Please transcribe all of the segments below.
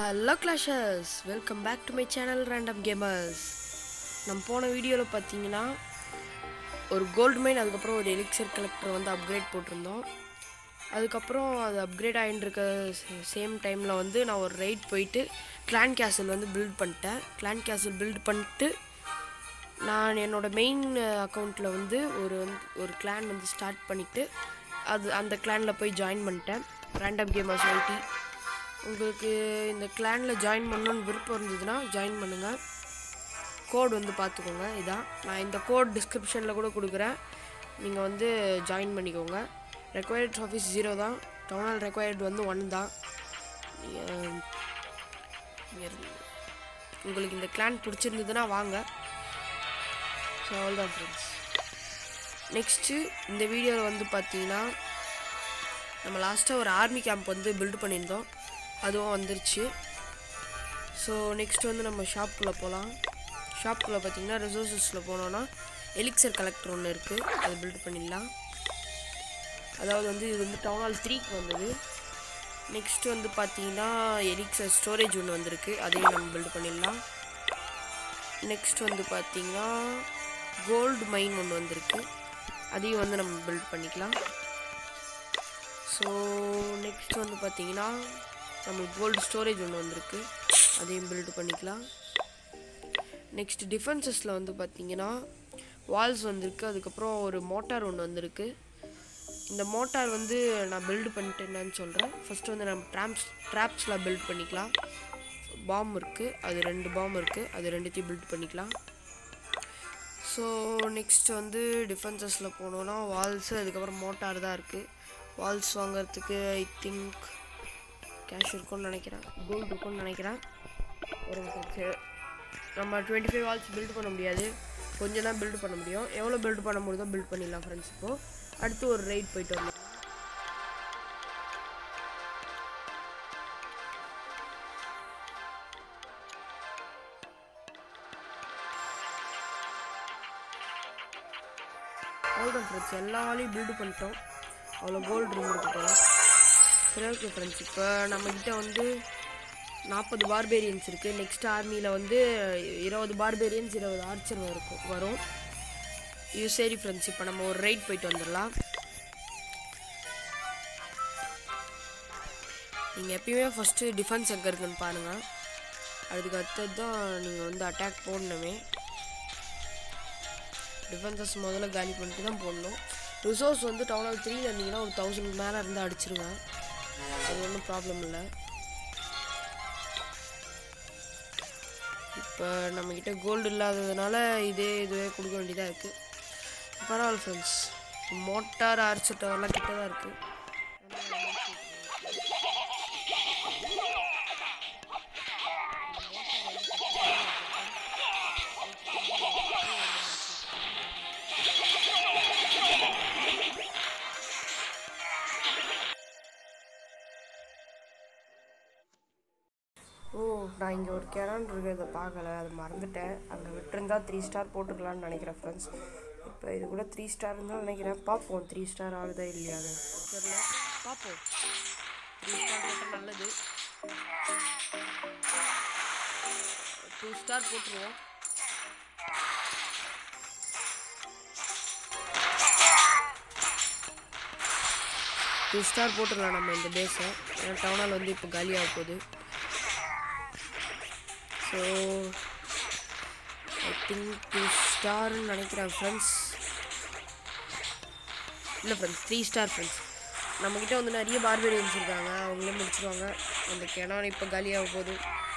Hello clashers welcome back to my channel random gamers நம்ம போன வீடியோவில் பார்த்தீங்கன்னா ஒரு கோல்டு மைன் அதுக்கப்புறம் ஒரு எலிக்சர் கலெக்டர் வந்து அப்கிரேட் போட்டிருந்தோம் அதுக்கப்புறம் அது அப்கிரேட் ஆகிட்டு இருக்க சேம் டைமில் வந்து நான் ஒரு ரைட் போயிட்டு கிளான் கேசல் வந்து பில்ட் பண்ணிட்டேன் கிளான் கேசல் பில்ட் பண்ணிட்டு நான் என்னோடய மெயின் அக்கௌண்ட்டில் வந்து ஒரு வந்து ஒரு கிளான் வந்து ஸ்டார்ட் பண்ணிவிட்டு அது அந்த கிளானில் போய் ஜாயின் பண்ணிட்டேன் ரேண்டம் கேமர்ஸ் ஐடி உங்களுக்கு இந்த கிளானில் ஜாயின் பண்ணணும்னு விருப்பம் இருந்ததுன்னா ஜாயின் பண்ணுங்கள் கோட் வந்து பார்த்துக்கோங்க இதான் நான் இந்த கோட் டிஸ்கிரிப்ஷனில் கூட கொடுக்குறேன் நீங்கள் வந்து ஜாயின் பண்ணிக்கோங்க ரெக்வயர்ட் ஆஃபீஸ் ஜீரோ தான் டவுனால் ரெக்வயர்ட் வந்து ஒன் தான் நீங்க- நீங்க- உங்களுக்கு இந்த கிளான் பிடிச்சிருந்ததுன்னா வாங்க ஸோ அவ்வளோதான் ஃப்ரெண்ட்ஸ் நெக்ஸ்ட்டு இந்த வீடியோவில் வந்து பார்த்தீங்கன்னா நம்ம லாஸ்ட்டாக ஒரு ஆர்மி கேம்ப் வந்து பில்ட் பண்ணியிருந்தோம் அதுவும் வந்துருச்சு ஸோ நெக்ஸ்ட் வந்து நம்ம ஷாப்புக்குள்ளே போகலாம் ஷாப்புக்குள்ளே பார்த்தீங்கன்னா ரிசோர்ஸஸில் போனோன்னா எலிக்சர் கலெக்டர் ஒன்று இருக்குது அது பில்ட் பண்ணிடலாம் அதாவது வந்து இது வந்து டவுன் ஹால் த்ரீக்கு வந்தது நெக்ஸ்ட் வந்து பார்த்தீங்கன்னா எலிக்சர் ஸ்டோரேஜ் ஒன்று வந்திருக்கு அதையும் நம்ம பில்ட் பண்ணிடலாம் நெக்ஸ்ட் வந்து பார்த்தீங்கன்னா கோல்டு மைன் ஒன்று வந்திருக்கு அதையும் வந்து நம்ம பில்ட் பண்ணிக்கலாம் ஸோ நெக்ஸ்ட் வந்து பார்த்தீங்கன்னா நம்மளுக்கு கோல்டு ஸ்டோரேஜ் ஒன்று வந்திருக்கு அதையும் பில்ட் பண்ணிக்கலாம் நெக்ஸ்ட் டிஃபென்சஸில் வந்து பார்த்தீங்கன்னா வால்ஸ் வந்திருக்கு அதுக்கப்புறம் ஒரு மோட்டார் ஒன்று வந்திருக்கு இந்த மோட்டார் வந்து நான் பில்டு பண்ணிட்டேன்னு சொல்கிறேன் ஃபஸ்ட்டு வந்து நம்ம ட்ராம்ஸ் ட்ராப்ஸில் பில்ட் பண்ணிக்கலாம் பாம் இருக்குது அது ரெண்டு பாம் இருக்குது அது ரெண்டுத்தையும் பில்ட் பண்ணிக்கலாம் ஸோ நெக்ஸ்ட் வந்து டிஃபென்சஸில் போனோன்னா வால்ஸு அதுக்கப்புறம் மோட்டார் தான் இருக்குது வால்ஸ் வாங்குறதுக்கு ஐ திங்க் கேஷ் இருக்கும்னு நினைக்கிறேன் கோல்டு இருக்கும்னு நினைக்கிறேன் ஒரு நிமிஷம். நம்ம டுவெண்ட்டி ஃபைவ் வால்ஸ் பில்ட் பண்ண முடியாது கொஞ்சம் தான் பில்ட் பண்ண முடியும் எவ்வளோ பில்ட் பண்ண முடியுதோ பில்ட் பண்ணிடலாம் ஃப்ரெண்ட்ஸ் இப்போது அடுத்து ஒரு ரைட் போயிட்டு வரலாம் அவ்வளோதான் ஃப்ரெண்ட்ஸ் எல்லா வேலையும் பில்டு பண்ணிட்டோம் அவ்வளோ கோல்டு இருந்திருக்கு போல சரி ஓகே ஃப்ரெண்ட்ஸ் இப்போ நம்மக்கிட்ட வந்து நாற்பது பார்பேரியன்ஸ் இருக்குது நெக்ஸ்ட் ஆர்மியில் வந்து இருபது பார்பேரியன்ஸ் இருபது ஆர்ச்சர் இருக்கும் வரும் இது சரி ஃப்ரெண்ட்ஸ் இப்போ நம்ம ஒரு ரைட் போயிட்டு வந்துடலாம் நீங்கள் எப்பயுமே ஃபஸ்ட்டு டிஃபென்ஸ் எங்கே இருக்குன்னு பாருங்கள் அதுக்கு அடுத்தது தான் நீங்கள் வந்து அட்டாக் போடணுமே டிஃபென்சஸ் முதல்ல காலி பண்ணிட்டு தான் போடணும் ரிசோர்ஸ் வந்து டவுன் ஹால் த்ரீல இருந்தீங்கன்னா ஒரு தௌசண்ட் மேலே இருந்து அடிச்சிருவேன் அது ஒன்றும் ப்ராப்ளம் இல்லை இப்போ நம்மக்கிட்ட கோல்டு இல்லாததுனால இதே இதுவே கொடுக்க வேண்டியதாக இருக்குது பரவாயில்ல ஃப்ரெண்ட்ஸ் மோட்டார் ஆர்ச்சர் டவர்லாம் கிட்ட தான் இருக்குது ஓ நான் இங்கே ஒரு கிணறு இருக்கிறத பார்க்கல அது மறந்துட்டேன் அங்கே விட்டுருந்தா த்ரீ ஸ்டார் போட்டுக்கலாம்னு நினைக்கிறேன் ஃப்ரெண்ட்ஸ் இப்போ இது கூட த்ரீ ஸ்டார் இருந்தாலும் நினைக்கிறேன் பார்ப்போம் த்ரீ ஸ்டார் ஆகுதா இல்லையா அது தெரியல பார்ப்போம் த்ரீ ஸ்டார் போட்டால் நல்லது டூ ஸ்டார் போட்டுருவோம் டூ ஸ்டார் போட்டுடலாம் நம்ம இந்த பேஸை ஏன்னா டவுனால் வந்து இப்போ காலியாக போகுது ஸோ ஐ திங்க் டூ ஸ்டார்னு நினைக்கிறேன் ஃப்ரெண்ட்ஸ் இல்லை ஃப்ரெண்ட்ஸ் த்ரீ ஸ்டார் ஃப்ரெண்ட்ஸ் நம்மக்கிட்ட வந்து நிறைய பார்பேரியன்ஸ் இருக்காங்க அவங்களே முடிச்சிருவாங்க அந்த கிணறு இப்போ காலியாக போகுது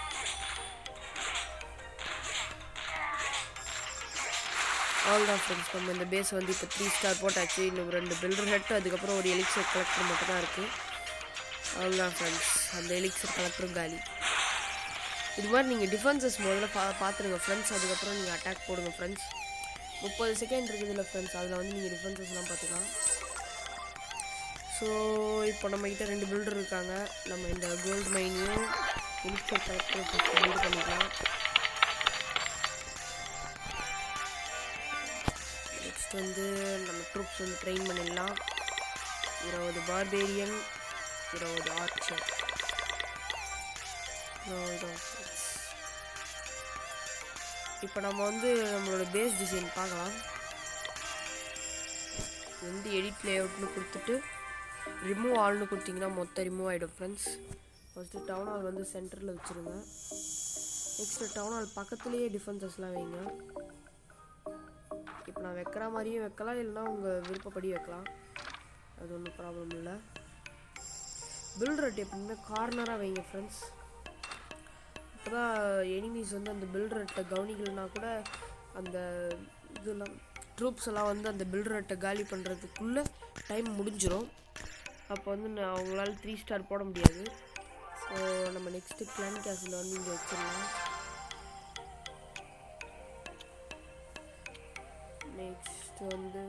அவ்வளோதான் ஃப்ரெண்ட்ஸ் நம்ம இந்த பேஸ் வந்து இப்போ த்ரீ ஸ்டார் போட்டாச்சு இன்னும் ரெண்டு பில்டர் ஹெட் அதுக்கப்புறம் ஒரு எலிக்சர் கலெக்டர் மட்டும் தான் இருக்குது அவ்வளோதான் ஃப்ரெண்ட்ஸ் அந்த எலிக்சர் கலெக்டரும் காலி இது மாதிரி நீங்கள் டிஃபென்சஸ் முதல்ல பா பார்த்துருங்க ஃப்ரெண்ட்ஸ் அதுக்கப்புறம் நீங்கள் அட்டாக் போடுங்க ஃப்ரெண்ட்ஸ் முப்பது செகண்ட் இருக்குது இல்லை ஃப்ரெண்ட்ஸ் அதில் வந்து நீங்கள் டிஃபென்சஸ்லாம் பார்த்துக்கலாம் ஸோ இப்போ நம்மக்கிட்ட ரெண்டு பில்டர் இருக்காங்க நம்ம இந்த கோல்டு மைனையும் எலிக்சர் கலெக்டர் பில்டு பண்ணிக்கலாம் நெக்ஸ்ட் வந்து நம்ம ட்ரூப்ஸ் வந்து ட்ரெயின் பண்ணிடலாம் இருபது பார்பேரியன் இருபது ஆர்ச்சர் இப்போ நம்ம வந்து நம்மளோட பேஸ் டிசைன் பார்க்கலாம் இது வந்து எடிட் லேஅவுட்னு கொடுத்துட்டு ரிமூவ் ஆல்னு கொடுத்தீங்கன்னா மொத்தம் ரிமூவ் ஆகிடும் ஃப்ரெண்ட்ஸ் ஃபஸ்ட்டு டவுன் ஹால் வந்து சென்டரில் வச்சுருங்க நெக்ஸ்ட்டு டவுன் ஹால் பக்கத்துலேயே டிஃபென்சஸ்லாம் வைங்க இப்போ நான் வைக்கிற மாதிரியும் வைக்கலாம் இல்லைன்னா உங்கள் விருப்பப்படி வைக்கலாம் அது ஒன்றும் ப்ராப்ளம் இல்லை பில்டர்ட் எப்பவுமே கார்னராக வைங்க ஃப்ரெண்ட்ஸ் அப்போ தான் எனிமீஸ் வந்து அந்த பில்டர்ட்டை கவனிக்கலனா கூட அந்த இதெல்லாம் ட்ரூப்ஸ் எல்லாம் வந்து அந்த பில்டர்ட்டை காலி பண்ணுறதுக்குள்ளே டைம் முடிஞ்சிடும் அப்போ வந்து நான் அவங்களால த்ரீ ஸ்டார் போட முடியாது ஸோ நம்ம நெக்ஸ்ட்டு கிளான் கேஸில் வந்து இங்கே வச்சிடலாம் நெக்ஸ்ட் வந்து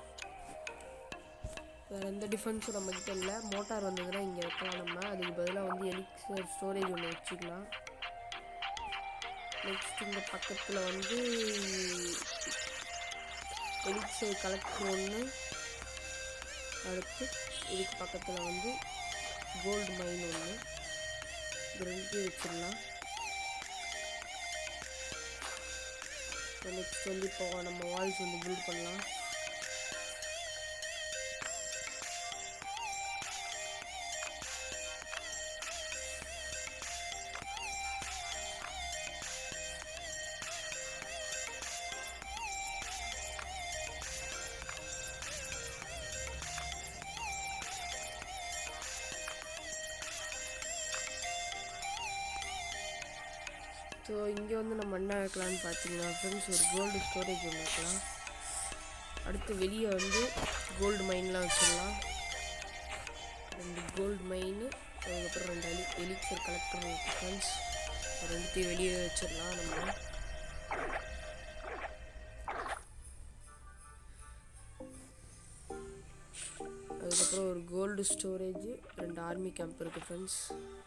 வேறு எந்த டிஃபென்ஸும் நம்மக்கிட்ட இல்லை மோட்டார் வந்ததுன்னா இங்கே வைக்கலாம் நம்ம அதுக்கு பதிலாக வந்து எலிக்சர் ஸ்டோரேஜ் ஒன்று வச்சுக்கலாம் நெக்ஸ்ட் இந்த பக்கத்தில் வந்து எலிக்சர் கலெக்டர் ஒன்று அடுத்து இதுக்கு பக்கத்தில் வந்து கோல்டு மைன் ஒன்று இது ரெண்டுத்தையும் வச்சிடலாம் நெக்ஸ்ட் வந்து இப்போ நம்ம வால்ஸ் வந்து பில்ட் பண்ணலாம் ஸோ இங்கே வந்து நம்ம என்ன வைக்கலாம்னு பார்த்தீங்கன்னா ஃப்ரெண்ட்ஸ் ஒரு கோல்டு ஸ்டோரேஜ் ஒன்று வைக்கலாம் அடுத்து வெளியே வந்து கோல்டு மைன்லாம் வச்சிடலாம் ரெண்டு கோல்டு மைனு அதுக்கப்புறம் ரெண்டு எலி எலிக்சர் கலெக்டர் ஃப்ரெண்ட்ஸ் ரெண்டுத்தையும் வெளியே வச்சிடலாம் நம்ம அதுக்கப்புறம் ஒரு கோல்டு ஸ்டோரேஜ் ரெண்டு ஆர்மி கேம்ப் இருக்குது ஃப்ரெண்ட்ஸ்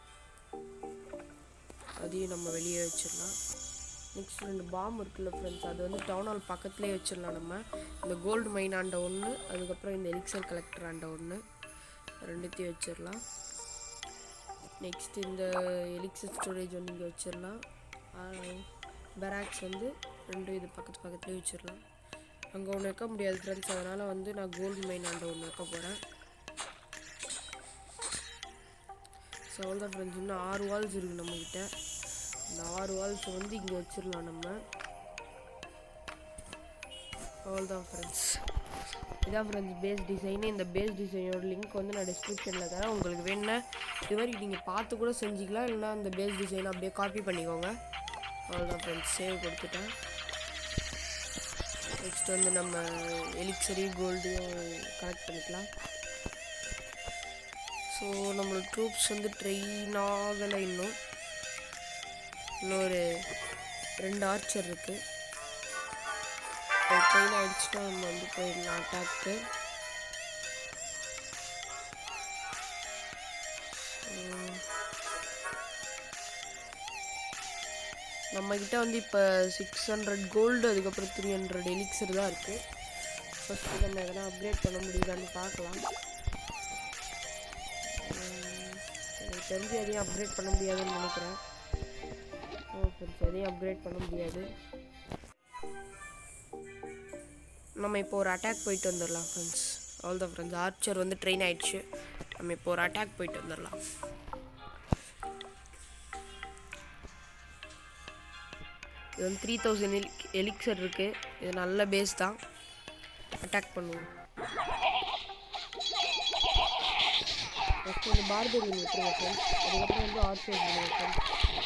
அதையும் நம்ம வெளியே வச்சிடலாம் நெக்ஸ்ட் ரெண்டு பாம் இருக்குல்ல ஃப்ரெண்ட்ஸ் அது வந்து டவுன் ஹால் பக்கத்துலேயே வச்சிடலாம் நம்ம இந்த கோல்டு மைன் ஆண்ட ஒன்று அதுக்கப்புறம் இந்த எலிக்சர் கலெக்டர் ஆண்ட ஒன்று ரெண்டுத்தையும் வச்சிடலாம் நெக்ஸ்ட் இந்த எலிக்சர் ஸ்டோரேஜ் வந்து இங்கே வச்சிடலாம் பெராக்ஸ் வந்து ரெண்டும் இது பக்கத்து பக்கத்துலேயே வச்சிடலாம் அங்கே ஒன்று வைக்க முடியாது ஃப்ரெண்ட்ஸ் அதனால் வந்து நான் கோல்டு மைன் ஆண்ட ஒன்று வைக்க போகிறேன் ஸோ அவ்வளோதான் ஃப்ரெண்ட்ஸ் இன்னும் ஆறு வால்ஸ் இருக்குது நம்மக்கிட்ட இந்த ஆறு வால்ஸை வந்து இங்கே வச்சிடலாம் நம்ம அவ்வளோதான் ஃப்ரெண்ட்ஸ் இதான் ஃப்ரெண்ட்ஸ் பேஸ் டிசைனு இந்த பேஸ் டிசைனோட லிங்க் வந்து நான் டிஸ்கிரிப்ஷனில் தரேன் உங்களுக்கு வேணுன்னா இது மாதிரி நீங்கள் பார்த்து கூட செஞ்சுக்கலாம் இல்லைனா அந்த பேஸ் டிசைனை அப்படியே காப்பி பண்ணிக்கோங்க அவ்வளோதான் ஃப்ரெண்ட்ஸ் சேவ் கொடுத்துட்டேன் நெக்ஸ்ட் வந்து நம்ம எலிக்சரி கோல்டையும் கலெக்ட் பண்ணிக்கலாம் ஸோ நம்மளோட ட்ரூப்ஸ் வந்து ட்ரெயின் ஆகலை இன்னும் இன்னொரு ரெண்டு ஆர்ச்சர் இருக்குது அது ட்ரெயின் ஆகிடுச்சுன்னா நம்ம வந்து போயிடலாம் அட்டாக்கு நம்மக்கிட்ட வந்து இப்போ சிக்ஸ் ஹண்ட்ரட் கோல்டு அதுக்கப்புறம் த்ரீ ஹண்ட்ரட் எலிக்சர் தான் இருக்குது ஃபஸ்ட்டு நம்ம எதனா அப்கிரேட் பண்ண முடியுதான்னு பார்க்கலாம் உம், எனக்கு தெரிஞ்சு எதையும் அப்கிரேட் பண்ண முடியாதுன்னு நினைக்கிறேன் ஓ ஃப்ரெண்ட்ஸ் எதையும் அப்கிரேட் பண்ண முடியாது நம்ம இப்போ ஒரு அட்டாக் போயிட்டு வந்துடலாம் ஃப்ரெண்ட்ஸ் அவ்வளோதான் ஃப்ரெண்ட்ஸ் ஆர்ச்சர் வந்து ட்ரெயின் ஆயிடுச்சு நம்ம இப்போ ஒரு அட்டாக் போயிட்டு வந்துடலாம் இது வந்து த்ரீ தௌசண்ட் எலிக் எலிக்சர் இருக்குது இது நல்ல பேஸ் தான் அட்டாக் பண்ணுவோம் ஃபஸ்ட்டு வந்து பார்பரியன் விட்டுருங்க ஃப்ரெண்ட்ஸ் அதுக்கப்புறம் வந்து ஆர்ச்சர் பண்ணுவோம் ஃப்ரெண்ட்ஸ்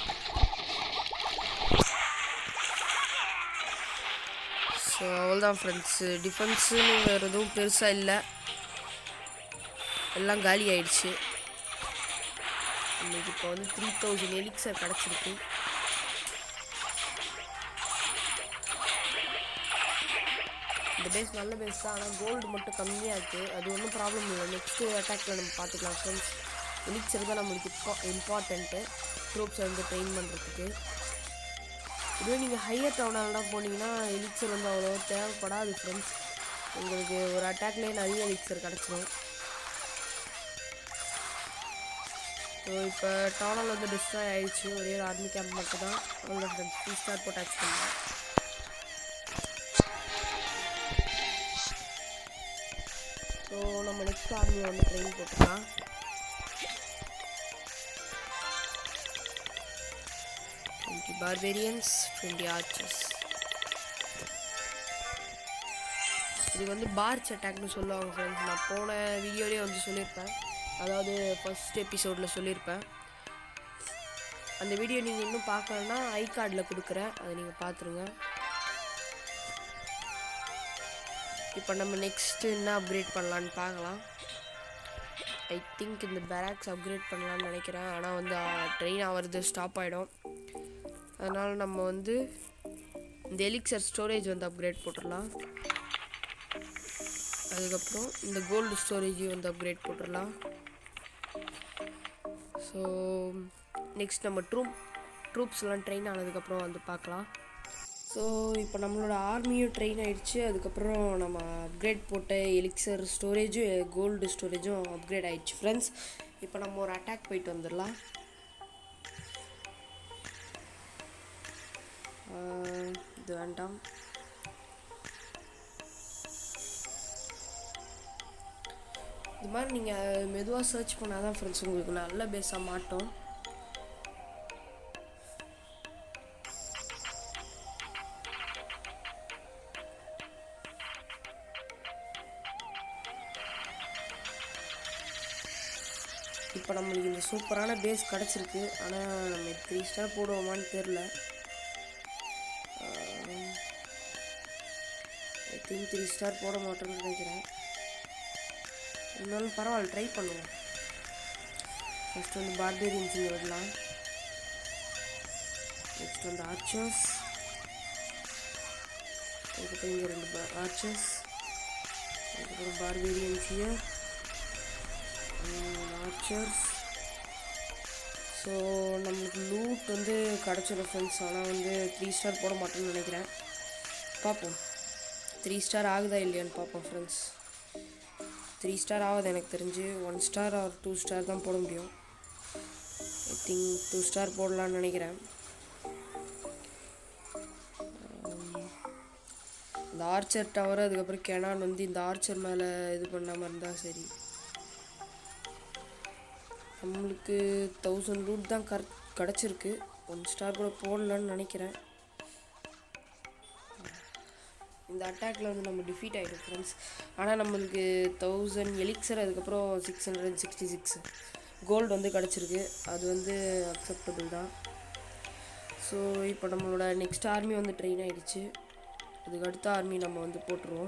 ஸோ அவ்வளோதான் ஃப்ரெண்ட்ஸு டிஃபென்ஸுன்னு வேறு எதுவும் பெருசாக இல்லை எல்லாம் காலி ஆயிடுச்சு நம்மளுக்கு இப்போ வந்து த்ரீ தௌசண்ட் எலிக்சர் கிடச்சிருக்கு இந்த பேஸ் நல்ல பேஸ் தான் ஆனால் கோல்டு மட்டும் கம்மியாக இருக்குது அது ஒன்றும் ப்ராப்ளம் இல்லை நெக்ஸ்ட்டு அட்டாக்ல நம்ம பார்த்துக்கலாம் ஃப்ரெண்ட்ஸ் எலிக்சர் தான் நம்மளுக்கு இப்போ இம்பார்ட்டண்ட்டு ட்ரூப்ஸை வந்து ட்ரெயின் பண்ணுறதுக்கு இதுவே நீங்கள் ஹையர் டவுனாலாம் போனீங்கன்னா எலிக்சர் வந்து அவ்வளோ தேவைப்படாது ஃப்ரெண்ட்ஸ் உங்களுக்கு ஒரு அட்டாக்லேயே நிறைய எலிக்சர் கிடச்சிரும் ஸோ இப்போ டவுனில் வந்து டிஸ்ட்ராய் ஆயிடுச்சு ஒரே ஒரு ஆர்மி கேம்ப் மட்டும் தான் அவ்வளோ ஃப்ரெண்ட்ஸ் த்ரீ ஸ்டார் போட்டு ஆச்சு பண்ணேன் ஸோ நம்ம நெக்ஸ்ட் ஆர்மி வந்து ட்ரெயின் போட்டுக்கலாம் டுவெண்ட்டி பார்பேரியன்ஸ் டுவெண்ட்டி ஆர்ச்சஸ் இது வந்து பார்ச் அட்டாக்னு சொல்லுவாங்க ஃப்ரெண்ட்ஸ் நான் போன வீடியோலேயே வந்து சொல்லியிருப்பேன் அதாவது ஃபர்ஸ்ட் எபிசோடில் சொல்லியிருப்பேன் அந்த வீடியோ நீங்கள் இன்னும் பார்க்கலன்னா ஐ கார்டில் கொடுக்குறேன் அதை நீங்கள் பார்த்துருங்க இப்போ நம்ம நெக்ஸ்ட்டு என்ன அப்கிரேட் பண்ணலான்னு பார்க்கலாம் ஐ திங்க் இந்த பேராக்ஸ் அப்கிரேட் பண்ணலான்னு நினைக்கிறேன் ஆனால் வந்து ட்ரெயின் ஆகிறது ஸ்டாப் ஆகிடும் அதனால் நம்ம வந்து இந்த எலிக்சர் ஸ்டோரேஜ் வந்து அப்கிரேட் போட்டுடலாம் அதுக்கப்புறம் இந்த கோல்டு ஸ்டோரேஜையும் வந்து அப்கிரேட் போட்டுடலாம் ஸோ நெக்ஸ்ட் நம்ம ட்ரூப் ட்ரூப்ஸ்லாம் ட்ரெயின் ஆனதுக்கப்புறம் வந்து பார்க்கலாம் ஸோ இப்போ நம்மளோட ஆர்மியும் ட்ரெயின் ஆயிடுச்சு அதுக்கப்புறம் நம்ம அப்கிரேட் போட்ட எலிக்சர் ஸ்டோரேஜும் கோல்டு ஸ்டோரேஜும் அப்கிரேட் ஆயிடுச்சு ஃப்ரெண்ட்ஸ் இப்போ நம்ம ஒரு அட்டாக் போயிட்டு வந்துடலாம் ஆஹ் இது வேண்டாம் இது மாதிரி நீங்கள் மெதுவாக சர்ச் பண்ணால் தான் ஃப்ரெண்ட்ஸ் உங்களுக்கு நல்ல பேஸாக மாட்டோம் இப்போ நம்மளுக்கு இந்த சூப்பரான பேஸ் கிடச்சிருக்கு ஆனால் நம்ம த்ரீ ஸ்டார் போடுவோமான்னு தெரில ஐ திங்க் த்ரீ ஸ்டார் போட மாட்டோம்னு நினைக்கிறேன் இருந்தாலும் பரவாயில்ல ட்ரை பண்ணுவோம் ஃபஸ்ட் வந்து பார்பேரியன்ஸ் இங்கே விடலாம் நெக்ஸ்ட் வந்து ஆர்ச்சர்ஸ் அதுக்கப்புறம் இங்கே ரெண்டு ஆர்ச்சர்ஸ் அதுக்கப்புறம் பார்பேரியன்ஸ் இயர் ஆர்ச்சர்ஸ் ஸோ நம்மளுக்கு லூட் வந்து கிடச்சிடும் ஃப்ரெண்ட்ஸ் ஆனால் வந்து த்ரீ ஸ்டார் போட மாட்டோம்னு நினைக்கிறேன் பார்ப்போம் த்ரீ ஸ்டார் ஆகுதா இல்லையான்னு பார்ப்போம் ஃப்ரெண்ட்ஸ் த்ரீ ஸ்டார் ஆகுது எனக்கு தெரிஞ்சு one star or two star தான் போட முடியும் ஐ திங்க் டூ ஸ்டார் போடலான்னு நினைக்கிறேன் Um, இந்த ஆர்ச்சர் டவர் அதுக்கப்புறம் கெனான் வந்து இந்த ஆர்ச்சர் மேலே இது பண்ணாமல் இருந்தால் சரி நம்மளுக்கு தௌசண்ட் ரூட் தான் கர் கிடச்சிருக்கு ஒன் ஸ்டார் கூட போடலான்னு நினைக்கிறேன் இந்த அட்டாக்ல வந்து நம்ம டிஃபீட் ஆகிடும் ஃப்ரெண்ட்ஸ் ஆனால் நம்மளுக்கு தௌசண்ட் எலிக்சர் அதுக்கப்புறம் six hundred sixty six gold வந்து கிடச்சிருக்கு அது வந்து அக்செப்டபுள் தான் ஸோ இப்போ நம்மளோட நெக்ஸ்ட் ஆர்மி வந்து ட்ரெயின் ஆயிடுச்சு அதுக்கு அடுத்த ஆர்மி நம்ம வந்து போட்டுருவோம்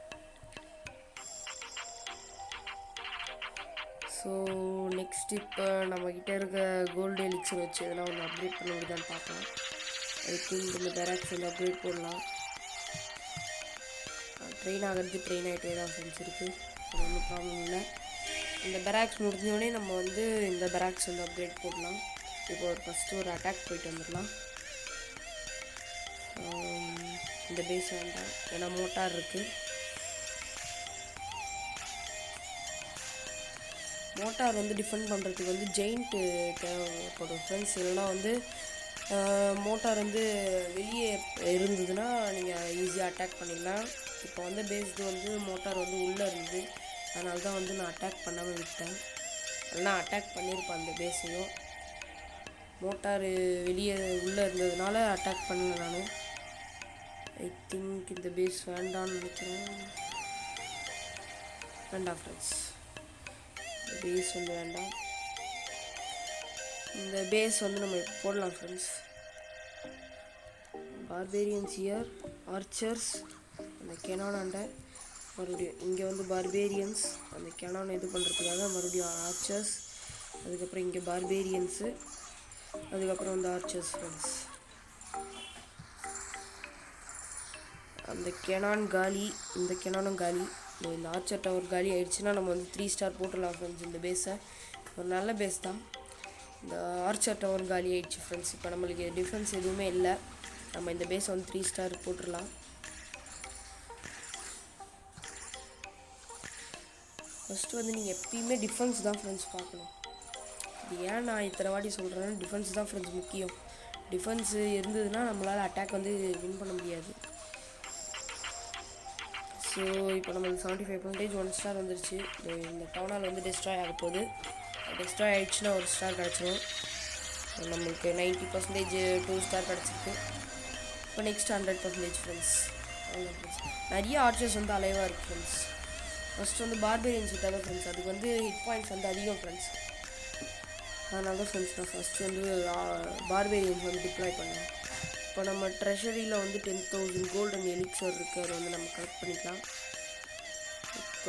ஸோ நெக்ஸ்ட் இப்போ நம்மக்கிட்ட இருக்க கோல்டு எலிக்சர் வச்சு எதனா ஒன்று அப்டேட் பண்ண முடியுதான்னு பார்க்கலாம் ஐ திங்க் இந்த பேராக்ஸ் வந்து அப்டேட் பண்ணலாம் ட்ரெயின் ஆகிறது ட்ரெயின் ஆகிட்டே தான் ஃப்ரெண்ட்ஸ் இருக்குது அது ஒன்றும் ப்ராப்ளம் இல்லை இந்த பெராக்ஸ் முடிஞ்சோடனே நம்ம வந்து இந்த பெராக்ஸ் வந்து அப்கிரேட் போடலாம் இப்போ ஒரு ஃபஸ்ட்டு ஒரு அட்டாக் போயிட்டு வந்துடலாம் ஆம், இந்த பேஸ் வேண்டாம் ஏன்னா மோட்டார் இருக்குது மோட்டார் வந்து டிஃபெண்ட் பண்ணுறதுக்கு வந்து ஜெயிண்ட்டு தேவைப்படும் ஃப்ரெண்ட்ஸ் இல்லைனா வந்து மோட்டார் வந்து வெளியே இருந்ததுன்னா நீங்கள் ஈஸியாக அட்டாக் பண்ணிடலாம் இப்போ வந்து பேஸ்டு வந்து மோட்டார் வந்து உள்ளே இருந்தது அதனால தான் வந்து நான் அட்டாக் பண்ணாமல் விட்டேன் இல்லைனா அட்டாக் பண்ணியிருப்பேன் அந்த பேஸையும் மோட்டார் வெளியே உள்ளே இருந்ததுனால அட்டாக் பண்ணல நான் ஐ திங்க் இந்த பேஸ் வேண்டாம்னு நினைக்கிறேன் வேண்டாம் ஃப்ரெண்ட்ஸ் பேஸ் வந்து வேண்டாம் இந்த பேஸ் வந்து நம்ம இப்போ போடலாம் ஃப்ரெண்ட்ஸ் பார்பேரியன்ஸ் இயர் ஆர்ச்சர்ஸ் அந்த கெனானாண்ட மறுபடியும் இங்கே வந்து பார்பேரியன்ஸ் அந்த கெனான் இது பண்ணுறதுக்காக மறுபடியும் ஆர்ச்சர்ஸ் அதுக்கப்புறம் இங்கே பார்பேரியன்ஸு அதுக்கப்புறம் வந்து ஆர்ச்சர்ஸ் ஃப்ரெண்ட்ஸ் அந்த கெனான் காலி இந்த கெனானும் காலி இதோ இந்த ஆர்ச்சர் டவர் காலி ஆயிடுச்சுன்னா நம்ம வந்து த்ரீ ஸ்டார் போட்டுடலாம் ஃப்ரெண்ட்ஸ் இந்த பேஸை ஒரு நல்ல பேஸ் தான் இந்த ஆர்ச்சர் டவர் காலி ஆயிடுச்சு ஃப்ரெண்ட்ஸ் இப்போ நம்மளுக்கு டிஃப்ரென்ஸ் எதுவுமே இல்லை நம்ம இந்த பேஸை வந்து த்ரீ ஸ்டார் போட்டுடலாம் ஃபஸ்ட்டு வந்து நீங்கள் எப்பயுமே டிஃபென்ஸ் தான் ஃப்ரெண்ட்ஸ் பார்க்கணும் இது ஏன் நான் இத்தனை வாட்டி சொல்கிறேன்னா டிஃபென்ஸ் தான் ஃப்ரெண்ட்ஸ் முக்கியம் டிஃபென்ஸு இருந்ததுன்னா நம்மளால் அட்டாக் வந்து வின் பண்ண முடியாது ஸோ இப்போ நம்மளுக்கு seventy five percentage one star வந்துருச்சு இதோ இந்த டவுனால் வந்து டெஸ்ட்ராய் ஆக போகுது டெஸ்ட்ராய் ஆயிடுச்சுன்னா ஒரு ஸ்டார் கிடச்சிரும் நம்மளுக்கு நைன்ட்டி பர்சன்டேஜ் டூ ஸ்டார் கிடச்சிருக்கு இப்போ நெக்ஸ்ட் ஹண்ட்ரட் பர்சன்டேஜ் ஃப்ரெண்ட்ஸ் நிறைய ஆர்ச்சர்ஸ் வந்து அலைவாக இருக்குது ஃப்ரெண்ட்ஸ் ஃபஸ்ட் வந்து பார்பேரியன்ஸ் விட்டாங்க ஃப்ரெண்ட்ஸ் அதுக்கு வந்து ஹிட் பாயிண்ட்ஸ் வந்து அதிகம் ஃப்ரெண்ட்ஸ் அதனால தான் ஃப்ரெண்ட்ஸ் நான் ஃபஸ்ட்டு வந்து பார்பேரியன்ஸ் வந்து டிப்ளாய் பண்ணேன் இப்போ நம்ம ட்ரெஷரியில் வந்து டென் தௌசண்ட் கோல்டன் எலிக்சர் இருக்குது அதை வந்து நம்ம கலெக்ட் பண்ணிக்கலாம் இப்போ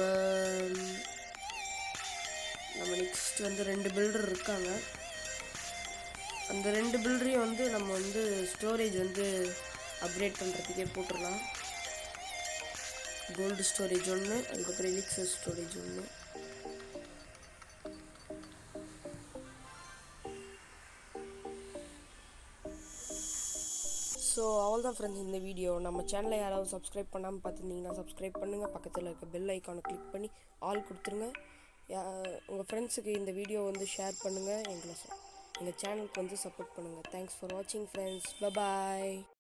நம்ம நெக்ஸ்ட் வந்து ரெண்டு பில்டர் இருக்காங்க அந்த ரெண்டு பில்டரையும் வந்து நம்ம வந்து ஸ்டோரேஜ் வந்து அப்கிரேட் பண்ணுறதுக்கே போட்டுடலாம் கோல்டு ஸ்டோரேஜ் ஒன்று அதுக்கப்புறம் எலிக்சர் ஸ்டோரேஜ் ஒன்று ஸோ அவள் தான் ஃப்ரெண்ட்ஸ் இந்த வீடியோ நம்ம சேனலை யாராவது சப்ஸ்கிரைப் பண்ணாமல் பார்த்துருந்தீங்கன்னா சப்ஸ்கிரைப் பண்ணுங்கள் பக்கத்தில் இருக்க பெல் ஐக்கானை கிளிக் பண்ணி ஆல் கொடுத்துருங்க உங்கள் ஃப்ரெண்ட்ஸுக்கு இந்த வீடியோ வந்து ஷேர் பண்ணுங்கள் எங்களை எங்கள் சேனலுக்கு வந்து சப்போர்ட் பண்ணுங்கள் தேங்க்ஸ் ஃபார் வாட்சிங் ஃப்ரெண்ட்ஸ் பபாய்